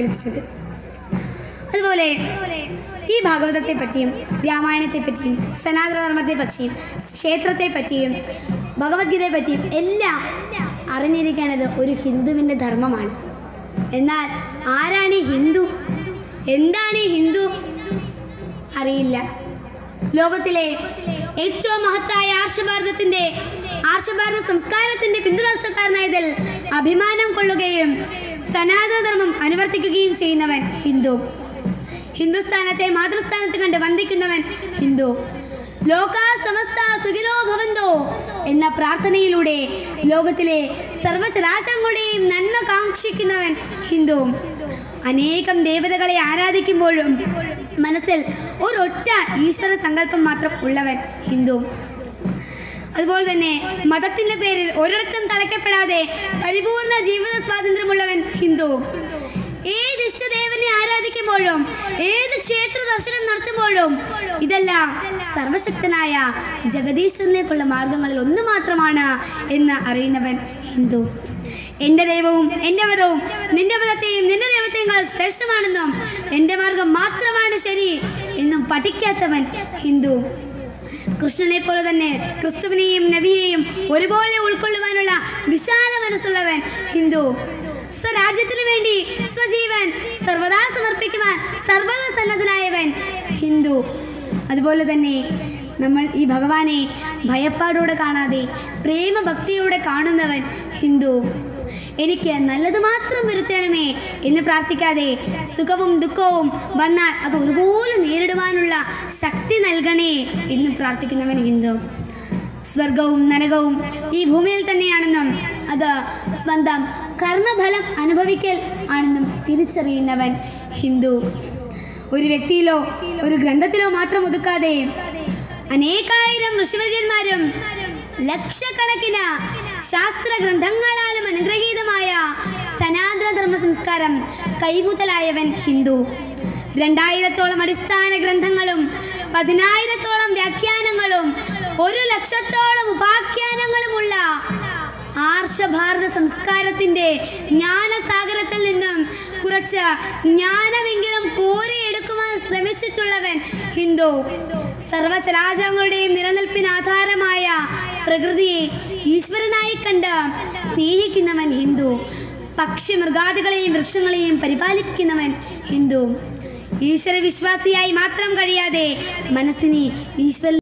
കേൾപ്പിച്ചത് അതുപോലെ ഈ ഭാഗവതത്തെ പറ്റിയും രാമായണത്തെ പറ്റിയും സനാതനധർമ്മത്തെ പറ്റിയും ക്ഷേത്രത്തെ പറ്റിയും ഭഗവത്ഗീതയെ പറ്റിയും എല്ലാം അറിഞ്ഞിരിക്കേണ്ടത് ഒരു ഹിന്ദുവിൻ്റെ ധർമ്മമാണ് എന്നാൽ ആരാണ് ഈ ഹിന്ദു എന്താണ് ഈ ഹിന്ദു അറിയില്ല ലോകത്തിലെ ഏറ്റവും മഹത്തായ ആർഷഭാരതത്തിന്റെ ആർഷഭാരത സംസ്കാരത്തിന്റെ പിന്തുടർച്ചക്കാരനായതിൽ അഭിമാനം കൊള്ളുകയും സനാതനധർമ്മം അനുവർത്തിക്കുകയും ചെയ്യുന്നവൻ ഹിന്ദു ഹിന്ദുസ്ഥാനത്തെ മാതൃസ്ഥാനത്ത് കണ്ട് വന്ദിക്കുന്നവൻ ഹിന്ദു ലോക സമസ്ത സുഖിനോ ഭവന്തോ എന്ന പ്രാർത്ഥനയിലൂടെ ലോകത്തിലെ സർവചരാചരങ്ങളുടെയും നന്മ കാക്ഷിക്കുന്നവൻ ഹിന്ദു അനേകം ദേവതകളെ ആരാധിക്കുമ്പോഴും മനസ്സിൽ ഒരൊറ്റ ഈശ്വര സങ്കല്പം മാത്രം ഉള്ളവൻ ഹിന്ദു അതുപോലെ തന്നെ മതത്തിന്റെ പേരിൽ ഒരിടത്തും തളയ്ക്കപ്പെടാതെ പരിപൂർണ ജീവിത സ്വാതന്ത്ര്യമുള്ളവൻ ഹിന്ദു ഏത് ഇഷ്ടദേവനെ ആരാധിക്കുമ്പോഴും ഏത് ക്ഷേത്ര ദർശനം നടത്തുമ്പോഴും ഇതെല്ലാം സർവശക്തനായ ജഗദീശ്വരനേക്കുള്ള മാർഗങ്ങളിൽ ഒന്ന് മാത്രമാണ് എന്ന് അറിയുന്നവൻ ഹിന്ദു എൻ്റെ ദൈവവും എൻ്റെ മതവും നിന്റെ മതത്തെയും നിന്റെ ദൈവത്തെയും ശ്രേഷ്ഠമാണെന്നും എൻ്റെ മാർഗം മാത്രമാണ് ശരി എന്നും പഠിക്കാത്തവൻ ഹിന്ദു കൃഷ്ണനെ പോലെ തന്നെ ക്രിസ്തുവിനെയും നബിയെയും ഒരുപോലെ ഉൾക്കൊള്ളുവാനുള്ള വിശാല മനസ്സുള്ളവൻ ഹിന്ദു സ്വരാജ്യത്തിനു വേണ്ടി സ്വജീവൻ സർവദാ സമർപ്പിക്കുവാൻ സർവദാ സന്നദ്ധനായവൻ ഹിന്ദു അതുപോലെ തന്നെ നമ്മൾ ഈ ഭഗവാനെ ഭയപ്പാടോടെ കാണാതെ പ്രേമഭക്തിയോടെ കാണുന്നവൻ ഹിന്ദു എനിക്ക് നല്ലത് മാത്രം വരുത്തണമേ എന്ന് പ്രാർത്ഥിക്കാതെ സുഖവും ദുഃഖവും വന്നാൽ അത് ഒരുപോലെ നേരിടുവാനുള്ള ശക്തി നൽകണേ എന്ന് പ്രാർത്ഥിക്കുന്നവൻ ഹിന്ദു സ്വർഗവും നരകവും ഈ ഭൂമിയിൽ തന്നെയാണെന്നും അത് സ്വന്തം കർമ്മഫലം അനുഭവിക്കൽ ആണെന്നും തിരിച്ചറിയുന്നവൻ ഹിന്ദു ഒരു വ്യക്തിയിലോ ഒരു ഗ്രന്ഥത്തിലോ മാത്രം ഒതുക്കാതെ അനേകായിരം ഋഷിവര്യന്മാരും ലക്ഷക്കണക്കിന് ശാസ്ത്ര ഗ്രന്ഥങ്ങളാലും അനുഗ്രഹീതമായ സനാതന ധർമ്മ സംസ്കാരം കൈമുതലായവൻ ഹിന്ദു രണ്ടായിരത്തോളം അടിസ്ഥാന ഗ്രന്ഥങ്ങളും പതിനായിരത്തോളം വ്യാഖ്യാനങ്ങളും ഒരു ലക്ഷത്തോളം ഉപാഖ്യാനങ്ങളുമുള്ള ആർഷഭാരത സംസ്കാരത്തിന്റെ ജ്ഞാനസാഗരത്തിൽ നിന്നും കുറച്ച് ജ്ഞാനമെങ്കിലും കോരിയെടുക്കുവാൻ ശ്രമിച്ചിട്ടുള്ളവൻ ഹിന്ദു സർവചരാചരങ്ങളുടെയും നിലനിൽപ്പിന് ആധാരമായ പ്രകൃതിയെ ഈശ്വരനായി കണ്ട് സ്നേഹിക്കുന്നവൻ ഹിന്ദു പക്ഷി മൃഗാദികളെയും വൃക്ഷങ്ങളെയും പരിപാലിക്കുന്നവൻ ഹിന്ദു ഈശ്വര വിശ്വാസിയായി മാത്രം കഴിയാതെ മനസ്സിനെ ഈശ്വര